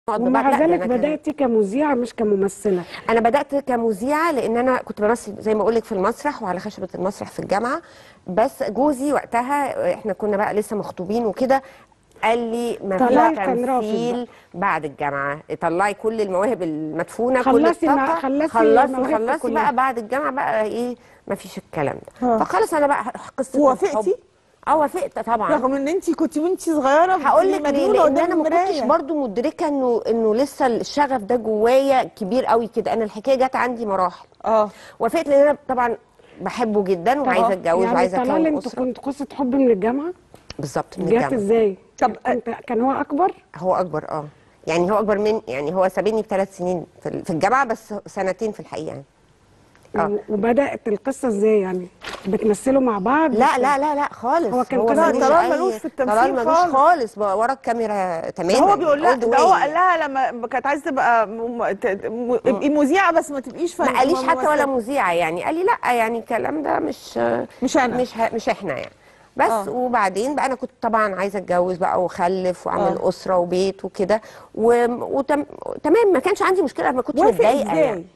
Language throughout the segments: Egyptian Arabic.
نقعد ومع نبقى- لا، ذلك أنا كان- بدأتي كمذيعة مش كممثلة انا بدات كمذيعه لان انا كنت بمثل زي ما اقول لك في المسرح وعلى خشبه المسرح في الجامعه بس جوزي وقتها احنا كنا بقى لسه مخطوبين وكده قال لي ما طلال فيش كان رافض تمثيل بعد الجامعه طلعي كل المواهب المدفونه كل خلصي مع- الطاقه خلصي خلصي موهبتك خلصي كلها. بقى بعد الجامعه بقى ايه ما فيش الكلام ده آه. فخلص انا بقى قصه ووافقتي؟ الحب. اه وافقت طبعا رغم ان انت كنت وانت صغيره هقول لك ليه مجنونة لان قدام انا ما كنتش المراية. برضو مدركه انه انه لسه الشغف ده جوايا كبير قوي كده انا الحكايه جت عندي مراحل اه وافقت لان انا طبعا بحبه جدا وعايزه اتجوز يعني وعايزه طلال اكون انتوا اسره كنتوا قصة حب من الجامعة بالظبط من جت الجامعه ازاي؟ طب انت كان هو أكبر؟ هو اكبر اه يعني هو اكبر من يعني هو سابني بثلاث سنين في ال- في الجامعه بس سنتين في الحقيقه يعني آه. و- وبدأت القصة ازاي يعني؟ بتمثلوا مع بعض؟ لا لا لا لا خالص هو كان لا، ملوش طلال أي- ملوش في التمثيل طلال ملوش خالص. خالص بقى ورا الكاميرا تماما هو بيقول لها all the ده هو way. قال لها لما كانت عايزه تبقى م- ت- م- ابقي مذيعه بس ما تبقيش فن ما قاليش حتى ولا ممثلة. مذيعه يعني قال لي لا يعني الكلام ده مش مش أنا. مش ه- مش احنا يعني بس آه. وبعدين بقى انا كنت طبعا عايزه اتجوز بقى واخلف واعمل آه. اسره وبيت وكده و- وتم تمام ما كانش عندي مشكله ما كنتش وافق متضايقه ازاي؟ يعني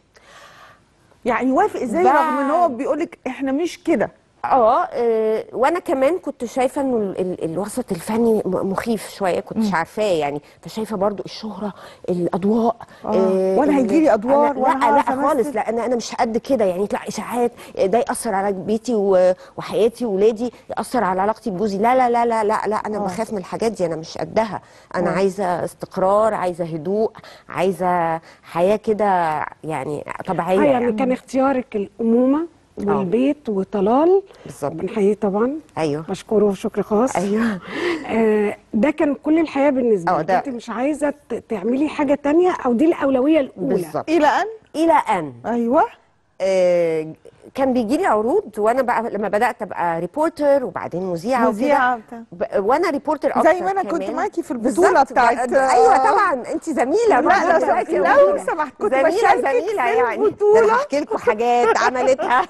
يعني وافق ازاي بعد- رغم ان هو بيقول لك احنا مش كده اه آه، وانا كمان كنت شايفه انه ال- ال- الوسط الفني م- مخيف شويه كنتش عارفاه يعني فشايفه برضو الشهره الاضواء آه، ولا ال- هيجيلي أدوار أنا- ولا لا هعرف لا خالص أمثل. لا انا انا مش قد كده يعني يطلع اشاعات ده ياثر على بيتي و- وحياتي وولادي ياثر على علاقتي بجوزي لا لا لا لا لا لا انا بخاف من الحاجات دي انا مش قدها انا عايزه استقرار عايزه هدوء عايزه حياه كده يعني طبيعيه اه يعني كان اختيارك الأمومة والبيت وطلال بالظبط. بنحييه طبعا ايوه بشكره شكر خاص ايوه آه ده كان كل الحياه بالنسبه اه لك ده- انت مش عايزه ت- تعملي حاجه تانية او دي الاولويه الاولى بالظبط الى ان الى ان ايوه آه، كان بيجي لي عروض وانا بقى لما بدات ابقى ريبورتر وبعدين مذيعه مذيعة وكده بتاع. ب- وانا ريبورتر اكتر زي ما أنا كنت كمان. معاكي في البطولة بالظبط. بتاعت- ايوه طبعا انت زميله لا، برضه لو دلوقتي سمحت- يا لو أميرة. سمحت، كنت زميله بشاركك زميله في يعني البطولة. ده انا هحكي لكم حاجات عملتها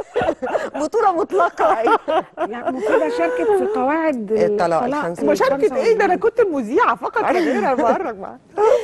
بطوله مطلقه أيوة. يعني مفيدة شاركت في قواعد الطلاق الخمسة. مشاركه ايه ده انا كنت المذيعه فقط لا غير انا بهرج معاك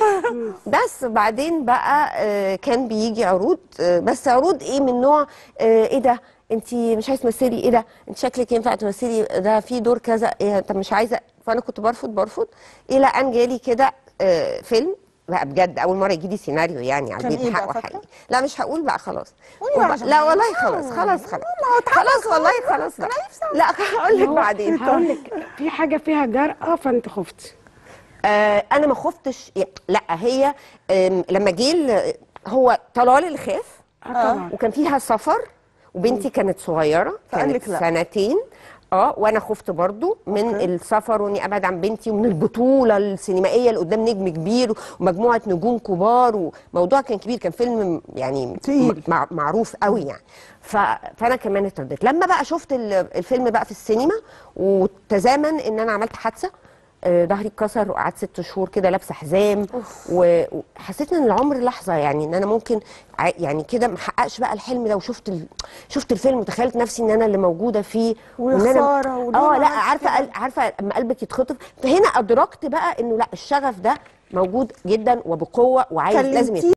بس بعدين بقى آه، كان بيجي عروض آه، بس عروض ايه من نوع آه، ايه ده انت مش عايزه تمثلي ايه ده انت شكلك ينفع تمثلي ده في دور كذا ايه طب مش عايزه فانا كنت برفض برفض الى ان جالي كده آه، فيلم بقى بجد اول مره يجي لي سيناريو يعني على كان البيت إيه بقى حقه فاكرة؟ حقيقي لا مش هقول بقى خلاص قولي وب- بقى عشان لا والله خلاص خلاص خلاص خلاص والله خلاص بقى. لا هقول لك بعدين هقول لك في حاجه فيها جرأه فانت خفتي آه انا ما خفتش لا هي آم، لما جه ال- هو طلال اللي خاف اه طبعا وكان فيها سفر وبنتي كانت صغيره فقال كانت لك لا. سنتين اه وانا خفت برضو من أوكي. السفر واني ابعد عن بنتي ومن البطوله السينمائيه اللي قدام نجم كبير ومجموعه نجوم كبار وموضوع كان كبير كان فيلم يعني تقيل. مع معروف قوي يعني ف... فانا كمان اترددت لما بقى شفت ال- الفيلم بقى في السينما وتزامن ان انا عملت حادثه آه، ظهري اتكسر وقعدت ست شهور كده لابسه حزام و- وحسيت ان العمر لحظه يعني ان انا ممكن ع- يعني كده ما احققش بقى الحلم ده وشفت ال... شفت الفيلم وتخيلت نفسي ان انا اللي موجوده فيه ويا وإن أنا- خسارة، وليه اه ما لا عملتش عارفه كده؟ قل- عارفه اما قلبك يتخطف فهنا ادركت بقى انه لا الشغف ده موجود جدا وبقوه وعايز لازم كلمتيه